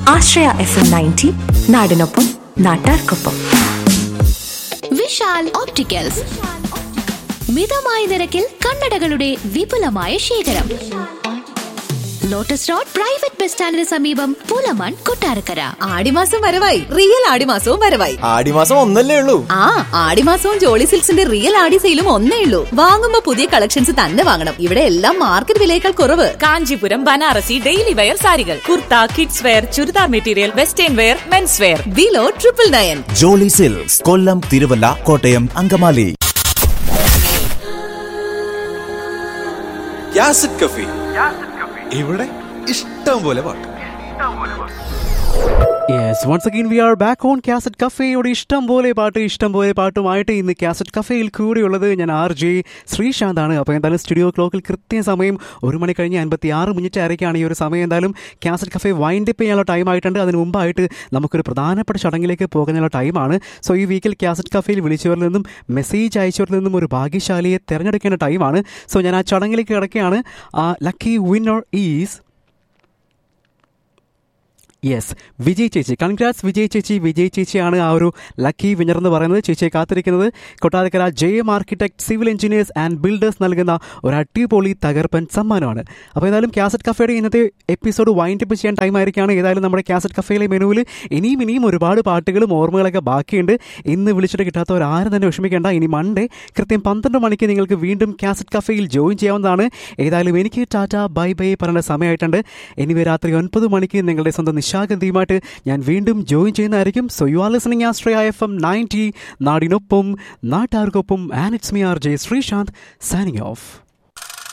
ആശ്രയ F M ninety നാടിനൊപ്പം നാട്ടാർക്കൊപ്പം Vishal opticals മിതമായ നിരക്കിൽ കണ്ണടകളുടെ വിപുലമായ ശേഖരം ലോട്ടസ് റോഡ് പ്രൈവറ്റ് ബസ് സ്റ്റാൻഡിന് സമീപം പൂലമാൻ കൊട്ടാരക്കര ആടിമാസം വരവായി റിയൽ ആടിമാസവും വരവായി ആടിമാസം ഒന്നല്ലേ ഉള്ളൂ ആ ആടിമാസവും ജോളി സിൽക്സിന്റെ റിയൽ ആടി സെയിലും ഒന്നേ ഉള്ളൂ വാങ്ങുമ്പോ പുതിയ കളക്ഷൻസ് തന്നെ വാങ്ങണം ഇവിടെ എല്ലാം മാർക്കറ്റ് വിലയേക്കാൾ കുറവ് കാഞ്ചീപുരം ബനാറസി ഡെയിലി വെയർ സാരികൾ kurta kids wear churidar material western wear men's wear below triple nine Jolly Silks Kollam Thiruvalla Kottayam Angamaly യാസിഡ് കഫി ഇവിടെ ഇഷ്ടം പോലെ പാട്ട് yes once again we are back on cassette കഫേയോട് ഇഷ്ടം പോലെ പാട്ട് ഇഷ്ടം പോലെ പാട്ടുമായിട്ട് ഇന്ന് കാസറ്റ് കഫേയിൽ കൂടിയുള്ളത് ഞാൻ ആർ ജെ ശ്രീശാന്താണ് അപ്പോൾ എന്തായാലും സ്റ്റുഡിയോ ക്ലോക്കിൽ കൃത്യസമയം ഒരു മണി കഴിഞ്ഞ് അൻപത്തി ആറ് മിനിറ്റ് ആയിരിക്കാണ് ഈ ഒരു സമയം എന്തായാലും കാസറ്റ് കഫേ വൈൻഡ് അപ്പ് ചെയ്യാനുള്ള ടൈം ആയിട്ടുണ്ട് അതിന് മുമ്പായിട്ട് നമുക്കൊരു പ്രധാനപ്പെട്ട ചടങ്ങിലേക്ക് പോകുന്നതിനുള്ള ടൈമാണ് സോ ഈ വീക്കിൽ കാസറ്റ് കഫേയിൽ വിളിച്ചവരിൽ നിന്നും മെസ്സേജ് അയച്ചവരിൽ നിന്നും ഒരു ഭാഗ്യശാലിയെ തിരഞ്ഞെടുക്കേണ്ട ടൈമാണ് സോ ഞാൻ ആ ചടങ്ങിലേക്ക് കിടക്കുകയാണ് lucky winner is yes Vijay ചേച്ചി കൺഗ്രാറ്റ്സ് വിജയ് ചേച്ചി വിജയ് ചേച്ചിയാണ് ആ ഒരു ലക്കി വിന്നർ എന്ന് പറയുന്നത് ചേച്ചിയെ കാത്തിരിക്കുന്നത് Kottarakkara J M architect civil engineers and builders നൽകുന്ന ഒരു അടിപൊളി തകർപ്പൻ സമ്മാനമാണ് അപ്പോൾ ഏതായാലും കാസറ്റ് കഫേയുടെ ഇന്നത്തെ എപ്പിസോഡ് വൈൻഡ് അപ്പ് ചെയ്യാൻ ടൈം ആയിരിക്കുകയാണ് ഏതായാലും നമ്മുടെ കാസറ്റ് കഫേയിലെ മെനുവിൽ ഇനിയും ഇനിയും ഒരുപാട് പാട്ടുകളും ഓർമ്മകളൊക്കെ ബാക്കിയുണ്ട് ഇന്ന് വിളിച്ചിട്ട് കിട്ടാത്തവർ ആരും തന്നെ വിഷമിക്കേണ്ട ഇനി മൺഡേ കൃത്യം പന്ത്രണ്ട് മണിക്ക് നിങ്ങൾക്ക് വീണ്ടും കാസറ്റ് കഫേയിൽ ജോയിൻ ചെയ്യാവുന്നതാണ് ഏതായാലും എനിക്ക് ടാറ്റ ബൈ ബൈ പറയേണ്ട സമയമായിട്ടുണ്ട് ഇനി രാത്രി ഒൻപത് മണിക്ക് നിങ്ങളുടെ സ്വന്തം നിശാഗന്ധിയുമായിട്ട് ഞാൻ വീണ്ടും ജോയിൻ ചെയ്യുന്നതായിരിക്കും സോ യു ആർ ലിസണിങ് ആസ്ട്രയ എഫ് എം നയൻറ്റി നാടിനൊപ്പം നാട്ടാർക്കൊപ്പം and it's me R J Sreesanth signing of